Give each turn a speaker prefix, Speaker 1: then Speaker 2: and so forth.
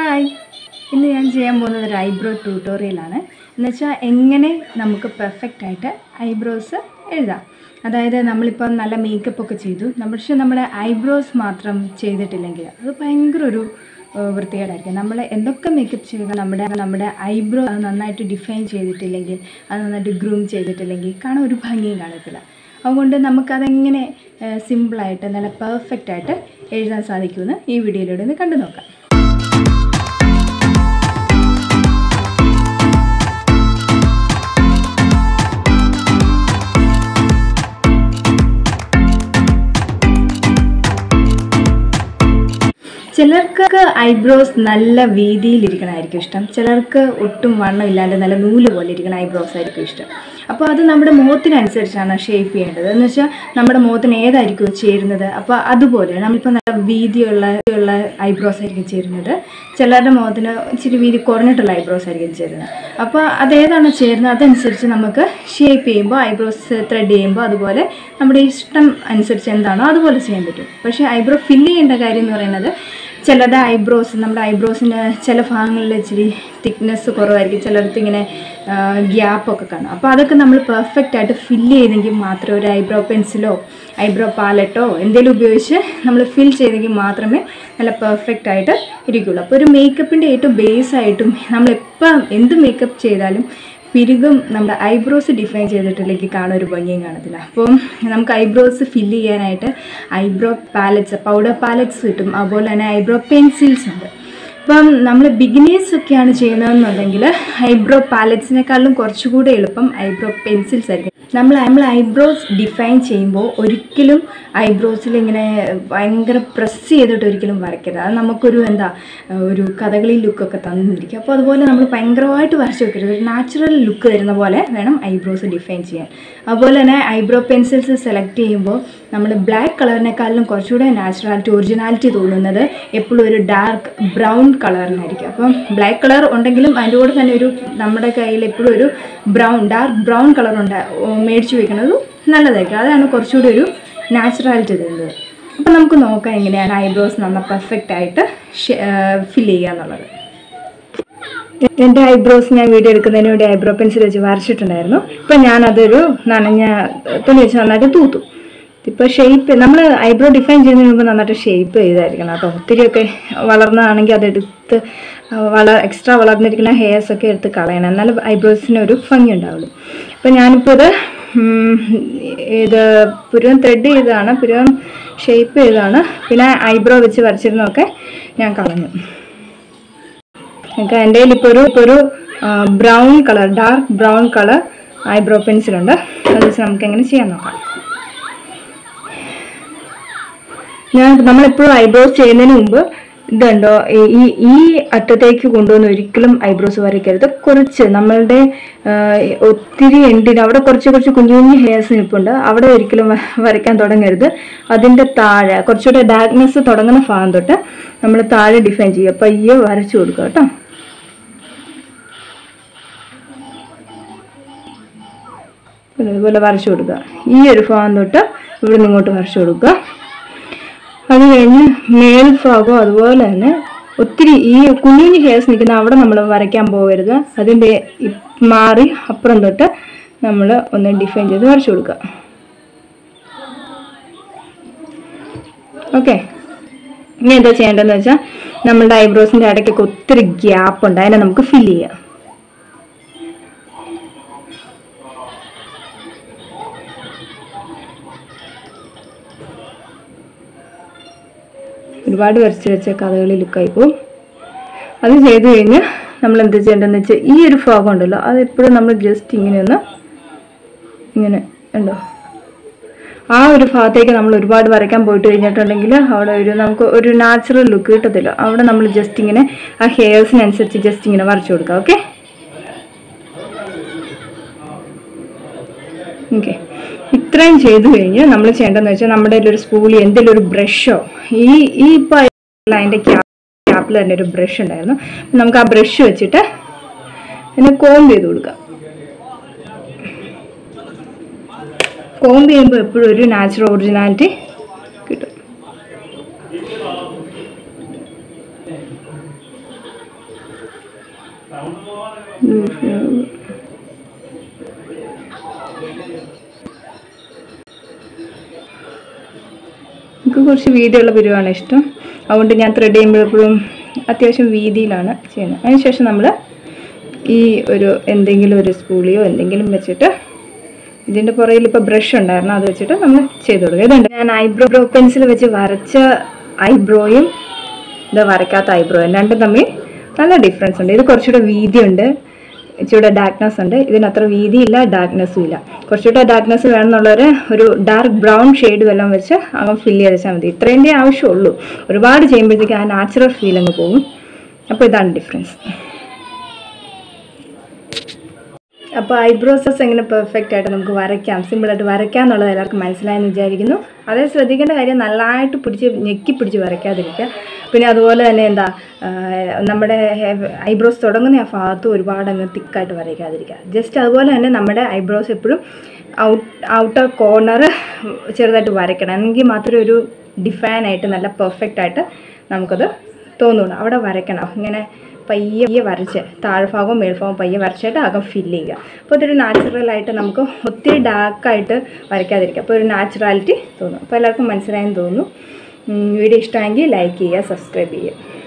Speaker 1: hi ഇന്ന് ഞാൻ ചെയ്യാൻ പോകുന്നത് ഒരു ഐബ്രോ ട്യൂട്ടോറിയലാണ് എന്ന് വെച്ചാൽ എങ്ങനെ നമുക്ക് പെർഫെക്റ്റ് ആയിട്ട് ഐബ്രോസ് എഴുതാം അതായത് നമ്മളിപ്പം നല്ല മേക്കപ്പ് ഒക്കെ ചെയ്തു നമ്മ- പക്ഷെ നമ്മുടെ ഐബ്രോസ് മാത്രം ചെയ്തിട്ടില്ലെങ്കിൽ അത് ഭയങ്കര ഒരു ഏഹ്, വൃത്തികേടായിരിക്കും നമ്മൾ എന്തൊക്കെ മേക്കപ്പ് ചെയ്യുക നമ്മുടെ നമ്മുടെ ഐബ്രോ നന്നായിട്ട് ഡിഫൈൻ ചെയ്തിട്ടില്ലെങ്കിൽ അത് നന്നായിട്ട് ഗ്രൂം ചെയ്തിട്ടില്ലെങ്കിൽ കാണാൻ ഒരു ഭംഗിയും കാണത്തില്ല അതുകൊണ്ട് നമുക്കതെങ്ങനെ സിമ്പിളായിട്ട് നല്ല പെർഫെക്റ്റ് ആയിട്ട് എഴുതാൻ സാധിക്കുമെന്ന് ഈ വീഡിയോയിലൂടെ ഒന്ന് കണ്ടു നോക്കാം ചിലർക്ക് ഐബ്രോസ് നല്ല വീതിയിൽ ഇരിക്കണമായിരിക്കും ഇഷ്ടം ചിലർക്ക് ഒട്ടും വണ്ണം ഇല്ലാണ്ട് നല്ല നൂല് പോലെ ഇരിക്കുന്ന ഐബ്രോസ് ആയിരിക്കും ഇഷ്ടം അപ്പോൾ അത് നമ്മുടെ മുഖത്തിനനുസരിച്ചാണ് ഷേപ്പ് ചെയ്യേണ്ടത് എന്ന് വെച്ചാൽ നമ്മുടെ മുഖത്തിന് ഏതായിരിക്കും ചേരുന്നത് അപ്പോൾ അതുപോലെ നമ്മളിപ്പോൾ നല്ല വീതിയുള്ള ഉള്ള ഐബ്രോസ് ആയിരിക്കും ചേരുന്നത് ചിലരുടെ മുഖത്തിന് ഇച്ചിരി വീതി കുറഞ്ഞിട്ടുള്ള ഐബ്രോസ് ആയിരിക്കും ചേരുന്നത് അപ്പോൾ അതേതാണോ ചേരുന്നത് അതനുസരിച്ച് നമുക്ക് ഷേപ്പ് ചെയ്യുമ്പോൾ ഐബ്രോസ് ത്രെഡ് ചെയ്യുമ്പോൾ അതുപോലെ നമ്മുടെ ഇഷ്ടം അനുസരിച്ച് എന്താണോ അതുപോലെ ചെയ്യാൻ പറ്റും പക്ഷേ ഐബ്രോ ഫില്ല് ചെയ്യേണ്ട കാര്യം എന്ന് പറയുന്നത് ചിലരുടെ ഐബ്രോസ് നമ്മുടെ ഐബ്രോസിന് ചില ഭാഗങ്ങളിൽ ഇച്ചിരി തിക്നെസ് കുറവായിരിക്കും ചിലടത്ത് ഇങ്ങനെ ഗ്യാപ്പൊക്കെ കാണും അപ്പോൾ അതൊക്കെ നമ്മൾ പെർഫെക്റ്റ് ആയിട്ട് ഫില്ല് ചെയ്തെങ്കിൽ മാത്രമേ ഒരു ഐബ്രോ പെൻസിലോ ഐബ്രോ പാലറ്റോ എന്തെങ്കിലും ഉപയോഗിച്ച് നമ്മൾ ഫിൽ ചെയ്തെങ്കിൽ മാത്രമേ നല്ല പെർഫെക്റ്റ് ആയിട്ട് ഇരിക്കുകയുള്ളൂ അപ്പോൾ ഒരു മേക്കപ്പിൻ്റെ ഏറ്റവും ബേസ് ആയിട്ടും നമ്മളെപ്പം എന്ത് മേക്കപ്പ് ചെയ്താലും പിരുകും നമ്മുടെ ഐബ്രോസ് ഡിഫൈൻ ചെയ്തിട്ടില്ലെങ്കിൽ കാണാൻ ഒരു ഭംഗിയും കാണത്തില്ല അപ്പം നമുക്ക് ഐബ്രോസ് ഫില്ല് ചെയ്യാനായിട്ട് ഐബ്രോ പാലറ്റ്സ് പൗഡർ പാലറ്റ്സ് കിട്ടും അതുപോലെ തന്നെ ഐബ്രോ പെൻസിൽസ് ഉണ്ട് ഇപ്പം നമ്മൾ ബിഗിനേഴ്സ് ഒക്കെയാണ് ചെയ്യുന്നതെന്നുണ്ടെങ്കിൽ ഐബ്രോ പാലറ്റ്സിനെക്കാളും കുറച്ചുകൂടി എളുപ്പം ഐബ്രോ പെൻസിൽസ് ആയിരിക്കും നമ്മൾ നമ്മൾ ഐബ്രോസ് ഡിഫൈൻ ചെയ്യുമ്പോൾ ഒരിക്കലും ഐബ്രോസിൽ ഇങ്ങനെ ഭയങ്കര പ്രസ് ചെയ്തിട്ട് ഒരിക്കലും വരയ്ക്കരുത് അത് നമുക്കൊരു എന്താ ഒരു കഥകളി ലുക്കൊക്കെ തന്നിരിക്കും അപ്പോൾ അതുപോലെ നമ്മൾ ഭയങ്കരമായിട്ട് വരച്ച് വെക്കരുത് ഒരു നാച്ചുറൽ ലുക്ക് തരുന്ന പോലെ വേണം ഐബ്രോസ് ഡിഫൈൻ ചെയ്യാൻ അതുപോലെ തന്നെ ഐബ്രോ പെൻസിൽസ് സെലക്ട് ചെയ്യുമ്പോൾ നമ്മൾ ബ്ലാക്ക് കളറിനേക്കാളും കുറച്ചുകൂടെ നാച്ചുറാലിറ്റി ഒറിജിനാലിറ്റി തോന്നുന്നത് എപ്പോഴും ഒരു ഡാർക്ക് ബ്രൗൺ കളറിനായിരിക്കും അപ്പം ബ്ലാക്ക് കളർ ഉണ്ടെങ്കിലും അതിൻ്റെ കൂടെ തന്നെ ഒരു നമ്മുടെ കയ്യിൽ എപ്പോഴും ഒരു ബ്രൗൺ ഡാർക്ക് ബ്രൗൺ കളർ ഉണ്ട് മേടിച്ച് വെക്കുന്നത് നല്ലതായിരിക്കും അതാണ് കുറച്ചുകൂടി ഒരു നാച്ചുറാലിറ്റി തരുന്നത് അപ്പം നമുക്ക് നോക്കാം എങ്ങനെയാണ് ഐബ്രോസ് നമ്മൾ പെർഫെക്റ്റ് ആയിട്ട് ഫിൽ ചെയ്യുക എന്നുള്ളത് എൻ്റെ ഐബ്രോസ് ഞാൻ വീഡിയോ എടുക്കുന്നതിന് വേണ്ടി ഐബ്രോ പെൻസിൽ വെച്ച് വരച്ചിട്ടുണ്ടായിരുന്നു ഇപ്പം ഞാനതൊരു നനഞ്ഞ തുണി വെച്ച് നന്നായിട്ട് തൂത്തു ഇപ്പോൾ ഷേപ്പ് നമ്മൾ ഐബ്രോ ഡിഫൈൻ ചെയ്യുന്നതിന് മുമ്പ് നന്നായിട്ട് ഷേപ്പ് ചെയ്തായിരിക്കണം കേട്ടോ ഒത്തിരിയൊക്കെ വളർന്നതാണെങ്കിൽ അതെടുത്ത് വള എക്സ്ട്രാ വളർന്നിരിക്കുന്ന ഹെയർസ് ഒക്കെ എടുത്ത് കളയണം എന്നാലും ഐബ്രോസിന് ഒരു ഭംഗി ഉണ്ടാവുള്ളൂ അപ്പോൾ ഞാനിപ്പോൾ ഇത് ഉം, ഇത് പുരുവൻ ത്രെഡ് ചെയ്തതാണ് പുരുവൻ ഷേപ്പ് ചെയ്തതാണ് പിന്നെ ഐബ്രോ വെച്ച് വരച്ചിരുന്നതൊക്കെ ഞാൻ കളഞ്ഞു എനിക്ക് എൻ്റെ കയ്യിൽ ഇപ്പോൾ ഒരു ഇപ്പോൾ ഒരു brown colour dark brown colour eyebrow പെൻസിലുണ്ട് അത് വെച്ച് നമുക്ക് എങ്ങനെ ചെയ്യാൻ നോക്കാം ഞാൻ നമ്മളെപ്പോഴും ഐബ്രോസ് ചെയ്യുന്നതിന് മുമ്പ് ഇതുണ്ടോ ഈ- ഈ ഈ അറ്റത്തേക്ക് കൊണ്ടുവന്ന് ഒരിക്കലും ഐബ്രോസ് വരയ്ക്കരുത് കുറച്ച് നമ്മളുടെ ആ, ഒത്തിരി എൻഡിന് അവിടെ കുറച്ച് കുറച്ച് കുഞ്ഞു കുഞ്ഞു ഹെയർസ് നിൽപ്പുണ്ട് അവിടെ ഒരിക്കലും വ- വരയ്ക്കാൻ തുടങ്ങരുത് അതിൻ്റെ താഴെ കുറച്ചുകൂടെ ഡാർക്ക്നെസ് തുടങ്ങുന്ന ഭാഗം തൊട്ട് നമ്മൾ താഴെ ഡിഫൈൻ ചെയ്യുക പയ്യെ വരച്ചു കൊടുക്കുക കേട്ടോ പിന്നെ ഇതുപോലെ വരച്ചു കൊടുക്കുക ഈ ഒരു ഭാഗം തൊട്ട് ഇവിടെ നിന്ന് ഇങ്ങോട്ട് വരച്ചു കൊടുക്കുക അത് കഴിഞ്ഞ് മേൽഭാഗം അതുപോലെ തന്നെ ഒത്തിരി ഈ കുഞ്ഞു കുഞ്ഞു ഹെയർസ് നിൽക്കുന്ന അവിടെ നമ്മൾ വരയ്ക്കാൻ പോകരുത് അതിൻ്റെ ഇ- മാറി അപ്പുറം തൊട്ട് നമ്മൾ ഒന്ന് ഡിഫൈൻ ചെയ്ത് വരച്ചു കൊടുക്കുക ഓക്കെ ഇനി എന്താ ചെയ്യേണ്ടതെന്ന് വെച്ചാൽ നമ്മളുടെ ഐബ്രോസിൻ്റെ ഇടയ്ക്കൊക്കെ ഒത്തിരി ഗ്യാപ്പ് ഉണ്ട് അതിനെ നമുക്ക് ഫില്ല് ചെയ്യാം ഒരുപാട് വരച്ച് വെച്ച കഥകളി ലുക്കായി പോവും അത് ചെയ്ത് കഴിഞ്ഞ് നമ്മൾ എന്ത് ചെയ്യേണ്ടതെന്ന് വെച്ചാൽ ഈ ഒരു ഭാഗം ഉണ്ടല്ലോ അത് എപ്പോഴും നമ്മൾ ജസ്റ്റ് ഇങ്ങനെ ഒന്ന് ഇങ്ങനെ ഉണ്ടോ ആ ഒരു ഭാഗത്തേക്ക് നമ്മൾ ഒരുപാട് വരയ്ക്കാൻ പോയിട്ട് കഴിഞ്ഞിട്ടുണ്ടെങ്കിൽ അവിടെ ഒരു നമുക്ക് ഒരു നാച്ചുറൽ ലുക്ക് കിട്ടത്തില്ല അവിടെ നമ്മൾ ജസ്റ്റ് ഇങ്ങനെ ആ ഹെയർസിനനുസരിച്ച് ജസ്റ്റ് ഇങ്ങനെ വരച്ചു കൊടുക്കുക ഓക്കെ ഓക്കെ ഇത്രയും ചെയ്തു കഴിഞ്ഞ് നമ്മൾ ചെയ്യേണ്ടതെന്ന് വെച്ചാൽ നമ്മുടെ കയ്യിൽ ഒരു സ്പൂളി എന്തെങ്കിലും ഒരു ബ്രഷോ ഈ ഈ ഇപ്പോൾ അതിൻ്റെ ക്യാപ്പിൽ തന്നെ ഒരു ബ്രഷ് ഉണ്ടായിരുന്നു അപ്പം നമുക്ക് ആ ബ്രഷ് വെച്ചിട്ട് അതിനെ കോംബ് ചെയ്ത് കൊടുക്കാം കോംബ് ചെയ്യുമ്പോൾ എപ്പോഴും ഒരു നാച്ചുറൽ ഒറിജിനാലിറ്റി കിട്ടും എനിക്ക് കുറച്ച് വീതിയുള്ള പിരിവാണ് ഇഷ്ടം അതുകൊണ്ട് ഞാൻ ത്രെഡ് ചെയ്യുമ്പോഴെപ്പോഴും അത്യാവശ്യം വീതിയിലാണ് ചെയ്യുന്നത് അതിനുശേഷം നമ്മൾ ഈ ഒരു എന്തെങ്കിലും ഒരു സ്പൂളിയോ എന്തെങ്കിലും വെച്ചിട്ട് ഇതിൻ്റെ പുറകിൽ ഇപ്പോൾ ബ്രഷ് ഉണ്ടായിരുന്നു അത് വെച്ചിട്ട് നമ്മൾ ചെയ്ത് കൊടുക്കുക ഇതുണ്ട് ഞാൻ ഐബ്രോ പെൻസിൽ വെച്ച് വരച്ച ഐബ്രോയും ഇത് വരയ്ക്കാത്ത ഐബ്രോയും രണ്ടും തമ്മിൽ നല്ല ഡിഫറൻസ് ഉണ്ട് ഇത് കുറച്ചുകൂടെ വീതിയുണ്ട് ഇച്ചിരി ഡാർക്ക്നെസ് ഉണ്ട് ഇതിന് അത്ര വീതിയില്ല ഡാർക്ക്നെസ്സും ഇല്ല കുറച്ചുകൂടെ ഡാർക്ക്നെസ് വേണമെന്നുള്ളവർ ഒരു ഡാർക്ക് ബ്രൗൺ ഷെയ്ഡ് വല്ലതും വെച്ച് അങ്ങ് ഫില്ല് ചെയ്ത് വെച്ചാൽ മതി ഇത്രേൻ്റെ ആവശ്യമുള്ളൂ ഒരുപാട് ചെയ്യുമ്പോഴത്തേക്ക് ആ നാച്ചുറൽ ഫീൽ അങ്ങ് പോകും അപ്പോൾ ഇതാണ് ഡിഫറൻസ് അപ്പോൾ ഐബ്രോസസ് എങ്ങനെ പെർഫെക്റ്റ് ആയിട്ട് നമുക്ക് വരയ്ക്കാം സിമ്പിളായിട്ട് വരയ്ക്കാം എന്നുള്ളത് എല്ലാവർക്കും മനസ്സിലായെന്ന് വിചാരിക്കുന്നു അതേ ശ്രദ്ധിക്കേണ്ട കാര്യം നല്ലതായിട്ട് പിടിച്ച് ഞെക്കി പിടിച്ച് വരയ്ക്കാതിരിക്കുക പിന്നെ അതുപോലെ തന്നെ എന്താ ആ, നമ്മുടെ ഐബ്രോസ് തുടങ്ങുന്ന ആ ഭാഗത്ത് ഒരുപാട് അങ്ങ് തിക്കായിട്ട് വരയ്ക്കാതിരിക്കുക ജസ്റ്റ് അതുപോലെ തന്നെ നമ്മുടെ ഐബ്രോസ് എപ്പോഴും ഔട്ട് ഔട്ടർ കോർണർ ചെറുതായിട്ട് വരയ്ക്കണം എങ്കിൽ മാത്രമേ ഒരു ഡിഫൈൻ ആയിട്ട് നല്ല പെർഫെക്റ്റ് ആയിട്ട് നമുക്കത് തോന്നുള്ളൂ അവിടെ വരയ്ക്കണം ഇങ്ങനെ പയ്യെ പയ്യെ വരച്ച് താഴ്ഭാഗവും മേൽഭാഗവും പയ്യെ വരച്ചിട്ട് അകം ഫില്ല് ചെയ്യുക അപ്പോൾ അതൊരു നാച്ചുറലായിട്ട് നമുക്ക് ഒത്തിരി ഡാർക്കായിട്ട് വരയ്ക്കാതിരിക്കുക അപ്പോൾ ഒരു നാച്ചുറാലിറ്റി തോന്നും അപ്പോൾ എല്ലാവർക്കും മനസ്സിലായെന്ന് തോന്നുന്നു ഉം, വീഡിയോ ഇഷ്ടമെങ്കിൽ ലൈക്ക് ചെയ്യുക സബ്സ്ക്രൈബ് ചെയ്യുക